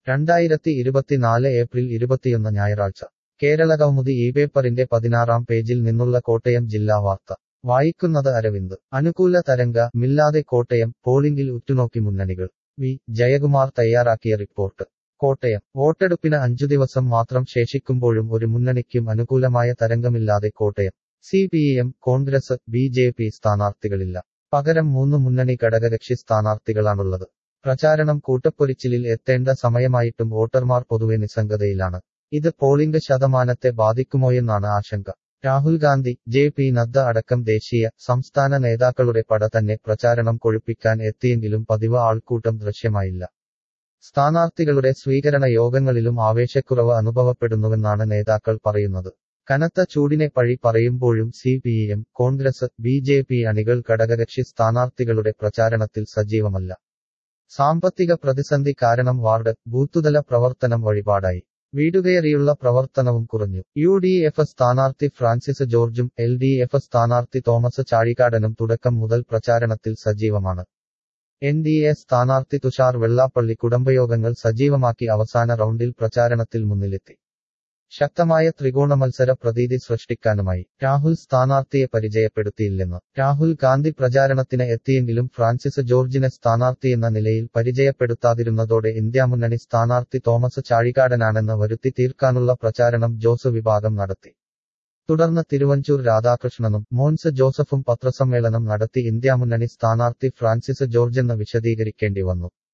രണ്ടായിരത്തി ഇരുപത്തിനാല് ഏപ്രിൽ ഇരുപത്തിയൊന്ന് ഞായറാഴ്ച കേരള കൗമുദി ഈ പേപ്പറിന്റെ പതിനാറാം പേജിൽ നിന്നുള്ള കോട്ടയം ജില്ലാ വാർത്ത വായിക്കുന്നത് അരവിന്ദ് അനുകൂല തരംഗ മില്ലാതെ കോട്ടയം പോളിംഗിൽ ഉറ്റുനോക്കി മുന്നണികൾ വി ജയകുമാർ തയ്യാറാക്കിയ റിപ്പോർട്ട് കോട്ടയം വോട്ടെടുപ്പിന് അഞ്ചു ദിവസം മാത്രം ശേഷിക്കുമ്പോഴും ഒരു മുന്നണിക്കും അനുകൂലമായ തരംഗമില്ലാതെ Kottayam C P M Congress B J P സ്ഥാനാർത്ഥികളില്ല പകരം മൂന്ന് മുന്നണി ഘടകകക്ഷി സ്ഥാനാർത്ഥികളാണുള്ളത് പ്രചാരണം കൂട്ടപ്പൊരിച്ചിലിൽ എത്തേണ്ട സമയമായിട്ടും വോട്ടർമാർ പൊതുവെ നിസ്സംഗതയിലാണ് ഇത് പോളിംഗ് ശതമാനത്തെ ബാധിക്കുമോയെന്നാണ് ആശങ്ക രാഹുൽ ഗാന്ധി ജെ പി നദ്ദ അടക്കം ദേശീയ സംസ്ഥാന നേതാക്കളുടെ പട തന്നെ പ്രചാരണം കൊഴുപ്പിക്കാൻ എത്തിയെങ്കിലും പതിവ് ആൾക്കൂട്ടം ദൃശ്യമായില്ല സ്ഥാനാർത്ഥികളുടെ സ്വീകരണ യോഗങ്ങളിലും ആവേശക്കുറവ് അനുഭവപ്പെടുന്നുവെന്നാണ് നേതാക്കൾ പറയുന്നത് കനത്ത ചൂടിനെ പഴി പറയുമ്പോഴും C P M Congress B J P അണികൾ ഘടകകക്ഷി സ്ഥാനാർത്ഥികളുടെ പ്രചാരണത്തിൽ സജീവമല്ല സാമ്പത്തിക പ്രതിസന്ധി കാരണം വാർഡ് ബൂത്തുതല പ്രവർത്തനം വഴിപാടായി വീടുകയറിയുള്ള പ്രവർത്തനവും കുറഞ്ഞു യു ഡി എഫ് സ്ഥാനാർത്ഥി ഫ്രാൻസിസ് ജോർജും എൽ ഡി എഫ് സ്ഥാനാർത്ഥി തോമസ് ചാഴികാടനും തുടക്കം മുതൽ പ്രചാരണത്തിൽ സജീവമാണ് എൻ ഡി എ സ്ഥാനാർത്ഥി തുഷാർ വെള്ളാപ്പള്ളി കുടുംബയോഗങ്ങൾ സജീവമാക്കി അവസാന റൗണ്ടിൽ പ്രചാരണത്തിൽ മുന്നിലെത്തി ശക്തമായ ത്രികോണ മത്സര പ്രതീതി സൃഷ്ടിക്കാനുമായി രാഹുൽ സ്ഥാനാർത്ഥിയെ പരിചയപ്പെടുത്തിയില്ലെന്ന് രാഹുൽ ഗാന്ധി പ്രചാരണത്തിന് എത്തിയെങ്കിലും ഫ്രാൻസിസ് ജോർജിനെ സ്ഥാനാർത്ഥിയെന്ന നിലയിൽ പരിചയപ്പെടുത്താതിരുന്നതോടെ ഇന്ത്യാമുന്നണി സ്ഥാനാർത്ഥി തോമസ് ചാഴികാടനാണെന്ന് വരുത്തി തീർക്കാനുള്ള പ്രചാരണം ജോസ് വിഭാഗം നടത്തി തുടർന്ന് തിരുവഞ്ചൂർ രാധാകൃഷ്ണനും മോൻസ് ജോസഫും പത്രസമ്മേളനം നടത്തി ഇന്ത്യാമുന്നണി സ്ഥാനാർത്ഥി ഫ്രാൻസിസ് ജോർജെന്ന് വിശദീകരിക്കേണ്ടി വന്നു